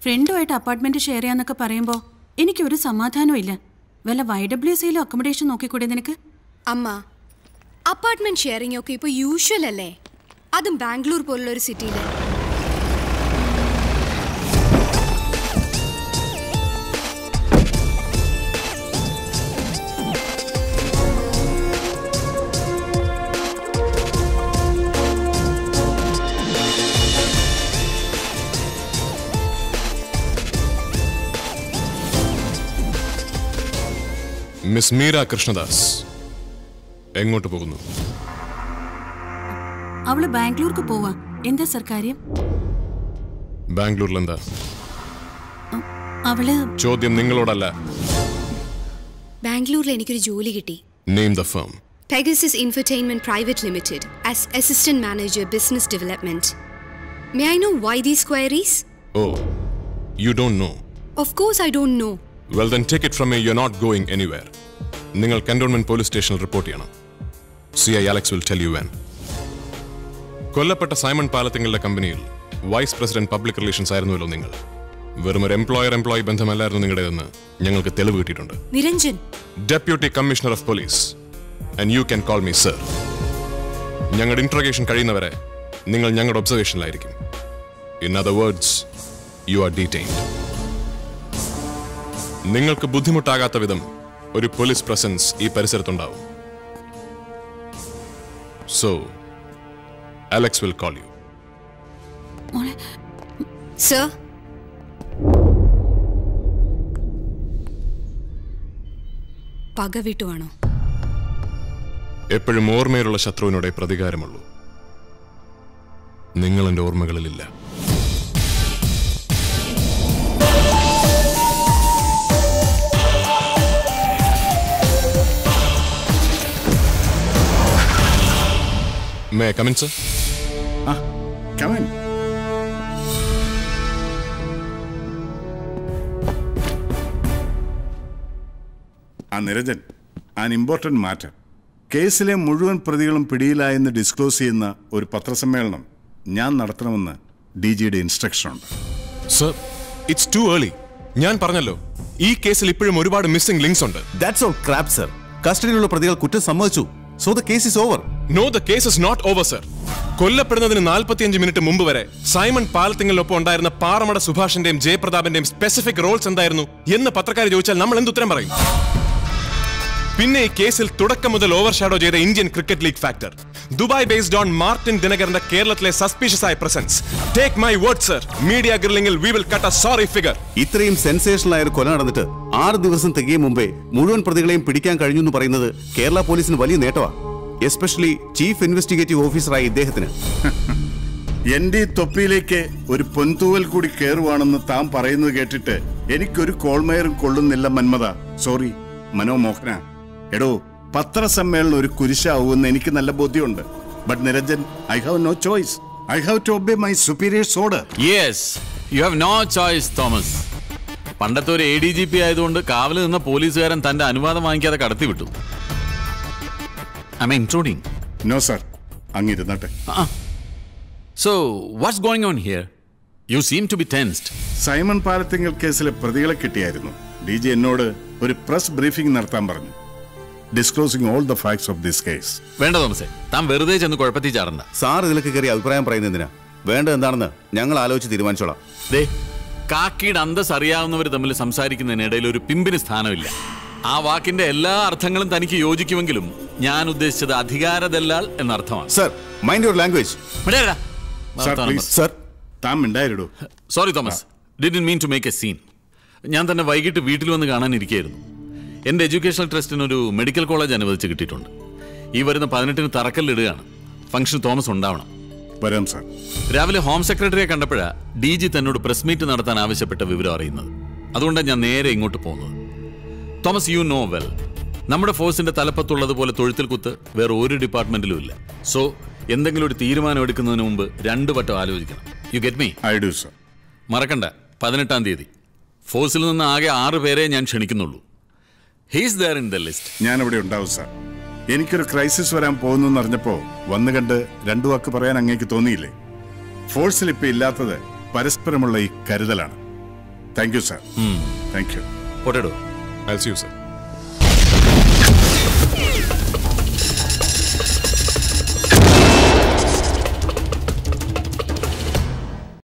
ഫ്രണ്ടുമായിട്ട് apartment share ചെയ്യാന്നൊക്കെ പറയുമ്പോൾ എനിക്കൊരു സമാധാനവും ഇല്ല വല്ല വൈ ഡബ്ല്യു സിയിലും അക്കോമഡേഷൻ നോക്കിക്കൂടെ നിനക്ക് അമ്മ അപ്പാർട്ട്മെന്റ് ഷെയറിംഗ് ഒക്കെ ഇപ്പോൾ യൂഷ്വൽ അല്ലേ അതും ബാംഗ്ലൂർ പോലുള്ള ഒരു സിറ്റിയിൽ മിസ് മീര കൃഷ്ണദാസ് എങ്ങോട്ട് പോകുന്നു അവള് ബാംഗ്ലൂർക്ക് പോവാ എന്താ സർ കാര്യം ബാംഗ്ലൂരിൽ എന്താ അവള് ചോദ്യം നിങ്ങളോടല്ല ബാംഗ്ലൂരിൽ എനിക്കൊരു ജോലി കിട്ടി name the firm Pegasus Infotainment Private Limited as Assistant Manager Business Development. May I know why these queries? Oh you don't know Of course, I don't know. Well then take it from a you not going anywhere നിങ്ങൾ cantonment police സ്റ്റേഷനിൽ report ചെയ്യണം C I Alex will tell you when കൊല്ലപ്പെട്ട Simon പാലത്തിങ്ങളുടെ കമ്പനിയിൽ vice president public relations ആയിരുന്നുവല്ലോ നിങ്ങൾ വെറും ഒരു എംപ്ലോയർ എംപ്ലോയി ബന്ധമല്ലായിരുന്നു നിങ്ങളുടേതെന്ന് ഞങ്ങൾക്ക് തെളിവ് കിട്ടിയിട്ടുണ്ട് Niranjan, deputy commissioner of police and you can call me sir ഞങ്ങളുടെ ഇന്റർഗേഷൻ കഴിയുന്നവരെ നിങ്ങൾ ഞങ്ങളുടെ ഒബ്സർവേഷനിലായിരിക്കും in other words you are detained നിങ്ങൾക്ക് ബുദ്ധിമുട്ടാകാത്ത വിധം ഒരു പോലീസ് പ്രസൻസ് ഈ പരിസരത്തുണ്ടാവും so Alex will call you മോളെ sir. പക വിട്ടുവാണോ എപ്പോഴും ഓർമ്മയിലുള്ള ശത്രുവിനോടെ പ്രതികാരമുള്ളൂ നിങ്ങൾ എന്റെ ഓർമ്മകളിലില്ല may come in sir Ah, come in. ആ നിരഞ്ജൻ ആൻ ഇമ്പോർട്ടന്റ് മാറ്റർ കേസിലെ മുഴുവൻ പ്രതികളും പിടിയിലായെന്ന് ഡിസ്ക്ലോസ് ചെയ്യുന്ന ഒരു പത്രസമ്മേളനം ഞാൻ നടത്തണമെന്ന് ഡി ജിയുടെ ഇൻസ്ട്രക്ഷൻ ഉണ്ട് സർ ഇറ്റ്സ് ടു ഏർലി ഞാൻ പറഞ്ഞല്ലോ ഈ കേസിൽ ഇപ്പോഴും ഒരുപാട് മിസ്സിംഗ് ലിങ്ക്സ് ഉണ്ട് ദാറ്റ്സ് ഓൾ ക്രാപ്പ് സർ കസ്റ്റഡിയിലുള്ള പ്രതികൾ കുറ്റം സമ്മതിച്ചു so the case is over no the case is not over sir കൊല്ലപ്പെടുന്നതിന് നാൽപ്പത്തിയഞ്ച് മിനിറ്റ് മുമ്പ് വരെ സൈമൺ പാലത്തിങ്ങളിലൊപ്പം ഉണ്ടായിരുന്ന പാറമട സുഭാഷിന്റെയും ജയപ്രതാപിന്റെയും സ്പെസിഫിക് റോൾസ് എന്തായിരുന്നു എന്ന് പത്രക്കാർ ചോദിച്ചാൽ നമ്മൾ എന്ത് ഉത്തരം പറയും പിന്നെ ഈ കേസിൽ തുടക്കം മുതൽ ഓവർ ഷാഡോ ചെയ്ത Indian cricket league factor Dubai based on Martin ദിനകറിന്റെ കേരളത്തിലെ സസ്പീഷ്യസ് ആയ presence take my word sir media ഗ്രില്ലിംഗിൽ we will cut a sorry figure ഇത്രയും സെൻസേഷണൽ ആയ ഒരു കൊല നടന്നിട്ട് ആറ് ദിവസം തികയും മുമ്പേ മുഴുവൻ പ്രതികളെയും പിടിക്കാൻ കഴിഞ്ഞു എന്ന് പറയുന്നത് കേരള പോലീസിന് വലിയ നേട്ടമാണ് എസ്പെഷ്യലി ചീഫ് ഇൻവെസ്റ്റിഗേറ്റീവ് ഓഫീസറായ ഇദ്ദേഹത്തിന് എന്റെ ഈ തൊപ്പിയിലേക്ക് ഒരു പൊൻതൂവൽ കൂടി കയറുവാണെന്ന് താൻ പറയുന്നത് കേട്ടിട്ട് എനിക്കൊരു കോൾമയറും കൊള്ളുന്നില്ല മന്മത സോറി മനോമോഹന എടോ പത്രസമ്മേളനം ഒരു കുരിശാവുമെന്ന് എനിക്ക് നല്ല ബോധ്യമുണ്ട് but Niranjan I have no choice I have to obey my superiors order yes you have no choice Thomas പണ്ടത്തെ ഒരു എ ഡി ജി പി ആയതുകൊണ്ട് കാവല് നിന്ന പോലീസുകാരൻ തന്റെ അനുവാദം വാങ്ങിക്കാതെ കടത്തി വിട്ടു I mean including no sir അങ്ങിരുന്നട്ടെ so what's going on here you seem to be tensed Simon Palathinkal കേസിലെ പ്രതികളെ കിട്ടിയായിരുന്നു ഡി ജി എന്നോട് ഒരു പ്രസ് ബ്രീഫിംഗ് നടത്താൻ പറഞ്ഞു disclosing all the facts of this case വേണ്ട തോമസേ താൻ വെറുതെ ചെന്ന് കുഴപ്പത്തിൽ ചാടണ്ട സാർ ഇതിലൊക്കെ കയറി അഭിപ്രായം പറയുന്നതിനാ വേണ്ടത് എന്താണെന്ന് ഞങ്ങൾ ആലോചിച്ച് തീരുമാനിച്ചോളാം ദേ കാക്കിയുടെ അന്തസ് അറിയാവുന്നവർ തമ്മിൽ സംസാരിക്കുന്നതിനിടയിൽ ഒരു പിമ്പിന് സ്ഥാനമില്ല ആ വാക്കിന്റെ എല്ലാ അർത്ഥങ്ങളും തനിക്ക് യോജിക്കുമെങ്കിലും ഞാൻ ഉദ്ദേശിച്ചത് അധികാരദല്ലാൽ എന്നർത്ഥമാണ് sir mind your language Sir, please. Sir താൻ മിണ്ടായിരടൂ sorry Thomas did mean to make a scene ഞാൻ തന്നെ വൈകിട്ട് വീട്ടിൽ വന്ന് കാണാനിരിക്കുകയായിരുന്നു എൻ്റെ എഡ്യൂക്കേഷണൽ ട്രസ്റ്റിന് ഒരു മെഡിക്കൽ കോളേജ് അനുവദിച്ച് കിട്ടിയിട്ടുണ്ട് ഈ വരുന്ന പതിനെട്ടിന് തറക്കല്ലിടുകയാണ് ഫംഗ്ഷൻ തോമസ് ഉണ്ടാവണം വരാം സാർ രാവിലെ ഹോം സെക്രട്ടറിയെ കണ്ടപ്പോഴാ ഡി ജി തന്നോട് പ്രസ് മീറ്റ് നടത്താൻ ആവശ്യപ്പെട്ട വിവരം അറിയുന്നത് അതുകൊണ്ടാണ് ഞാൻ നേരെ ഇങ്ങോട്ട് പോകുന്നത് തോമസ് യു നോ വെൽ നമ്മുടെ ഫോഴ്സിന്റെ തലപ്പത്തുള്ളതുപോലെ തൊഴുത്തിൽ കുത്ത് വേറെ ഒരു ഡിപ്പാർട്ട്മെന്റിലും ഇല്ല സോ എന്തെങ്കിലും ഒരു തീരുമാനം എടുക്കുന്നതിന് മുമ്പ് രണ്ടു വട്ടം ആലോചിക്കണം you get me I do sir മറക്കണ്ട പതിനെട്ടാം തീയതി ഫോഴ്സിൽ നിന്ന് ആകെ ആറ് പേരെ ഞാൻ ക്ഷണിക്കുന്നുള്ളൂ he's there in the list ഞാനിവിടെ ഉണ്ടാവും സാർ എനിക്കൊരു ക്രൈസിസ് വരാൻ പോകുന്നു അറിഞ്ഞപ്പോ വന്നു കണ്ട് രണ്ടു വാക്ക് പറയാൻ അങ്ങേക്ക് തോന്നിയില്ലേ ഫോഴ്സിൽ ഇപ്പൊ ഇല്ലാത്തത് പരസ്പരമുള്ള ഈ കരുതലാണ് thank you sir thank you പോട്ടെടോ ഐ സി യു സർ